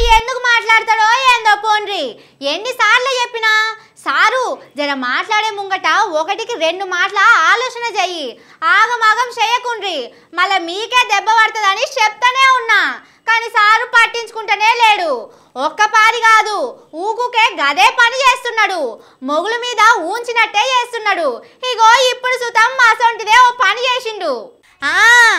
ఎందుకు మాట్లాడతాడో ఏందో పోన్రి ఎన్నిసార్లు చెప్పినా సారు జర మాట్లాడే ముంగట ఒకటికి రెండు మాటల ఆలోచన చెయ్యి ఆగమాగం చేయకుండ్రి మళ్ళీ మీకే దెబ్బ పడుతుందని చెప్తానే ఉన్నా కానీ సారు పట్టించుకుంటూనే లేడు ఒక్క పారి కాదు ఊకుకే గదే పని చేస్తున్నాడు మొగుల మీద ఊంచినట్టే చేస్తున్నాడు ఇగో ఇప్పుడు సుతం మాసొంటిదే ఓ పని చేసిండు ఆ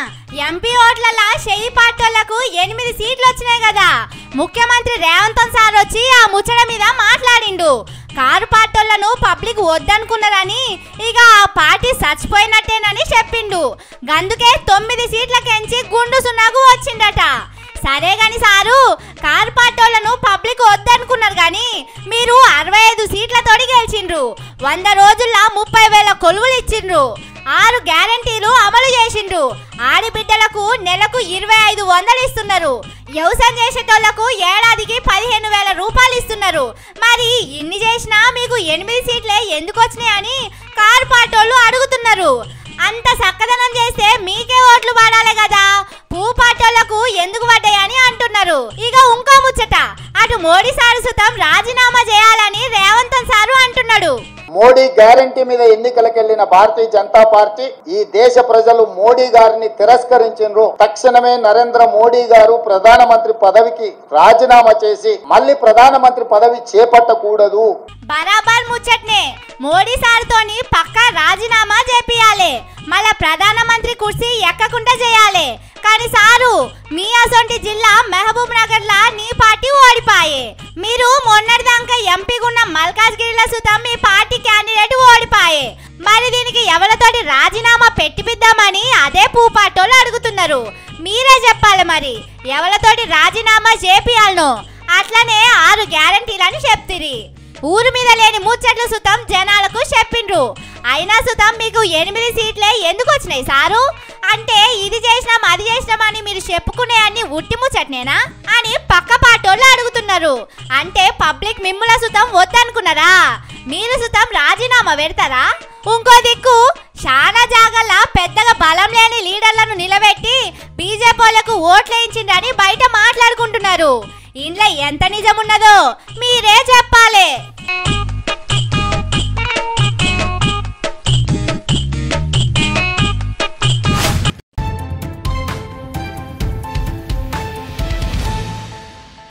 ఎంపీ ఓట్లలా చెయ్యి పార్టీలకు ఎనిమిది సీట్లు వచ్చినాయి కదా ముఖ్యమంత్రి రేవంత్ సార్ వచ్చి ఆ ముచ్చట మీద మాట్లాడిండు కారు పార్టీలను పబ్లిక్ వద్దనుకున్నారని ఇక ఆ పార్టీ చచ్చిపోయినట్టేనని చెప్పిండు గందుకే తొమ్మిది సీట్లకెంచి గుండు సున్నాకు వచ్చిండట సరే గాని సారు కారు పార్టీలను పబ్లిక్ వద్దనుకున్నారు కానీ మీరు అరవై ఐదు సీట్లతోటి గెలిచిండ్రు వంద రోజుల్లో ముప్పై వేల కొలువులు ఇచ్చిండ్రు ఆరు గ్యారంటీలు అమలు చేసిండ్రు ఆడిబిడ్డలకు నెలకు ఇరవై ఐదు వందలు ఇస్తున్నారు వ్యవసాయం చేసేటోళ్లకు ఏడాదికి పదిహేను వేల రూపాయలు ఇస్తున్నారు మరి ఇన్ని చేసినా మీకు ఎనిమిది సీట్లే ఎందుకు వచ్చినాయని కారు పాటోళ్ళు అడుగుతున్నారు అంత చక్కదనం చేస్తే మీకే ఓట్లు పడాలి కదా పూ పాటోళ్లకు ఎందుకు పడ్డాయని అంటున్నారు ఇక ఇంకో ముచ్చట అటు మోడీ సారు సుతం రాజీనామా చేయాలని రేవంత్ సారు అంటున్నాడు మోడీ గ్యారంటీ మీద ఎన్నికలకెళ్లిన భారతీయ జనతా పార్టీ ఈ దేశ ప్రజలు మోడీ గారిని తిరస్కరించారు తక్షణమే నరేంద్ర మోడీ గారు ప్రధానమంత్రి పదవికి రాజీనామా చేసి మళ్ళీ ప్రధానమంత్రి పదవి చేపట్టకూడదు బరాబర్ ముచ్చట్నే మోడీ సార్తోని పక్కా రాజీనామా చేపియాలి మళ్ళా ప్రధానమంత్రి కుర్చీ ఎక్కకుండా చేయాలి కానీ సారు మీ అసొంటి జిల్లా మహబూబ్ నగర్ లా నీ పార్టీ ఓడిపాయే మీరు మొన్నటిదాకా ఎంపీగున్న మల్కాజ్గిరిలో సుతం మీ పార్టీ క్యాండిడేట్ ఓడిపాయే మరి దీనికి ఎవరితోటి రాజీనామా పెట్టిపిద్దామని అదే పూపాటోళ్ళు అడుగుతున్నారు మీరే చెప్పాలి మరి ఎవరితోటి రాజీనామా చేపియాలనో అట్లనే ఆరు గ్యారంటీలని చెప్తిరి ఊరు మీద లేని ముచ్చట్లు సుతం జనాలకు చెప్పిండ్రు అయినా సుతం మీకు ఎనిమిది సీట్లే ఎందుకు వచ్చినాయి సారు అంటే ఇది చేసినాం అది చేసినాం అని మీరు చెప్పుకునే అన్ని ఉట్టి ముచ్చట్నేనా అని పక్క పాటోళ్ళు అడుగుతున్నారు అంటే పబ్లిక్ మిమ్ముల సుతం వద్దనుకున్నారా మీరు సుతం రాజీనామా పెడతారా ఇంకో దిక్కు చాలా జాగల్లా పెద్దగా బలం లేని లీడర్లను నిలబెట్టి బీజేపీలకు ఓట్లేయించిండ్రని బయట మాట్లాడుకుంటున్నారు ఇంట్లో ఎంత నిజం ఉన్నదో మీరే చెప్పాలి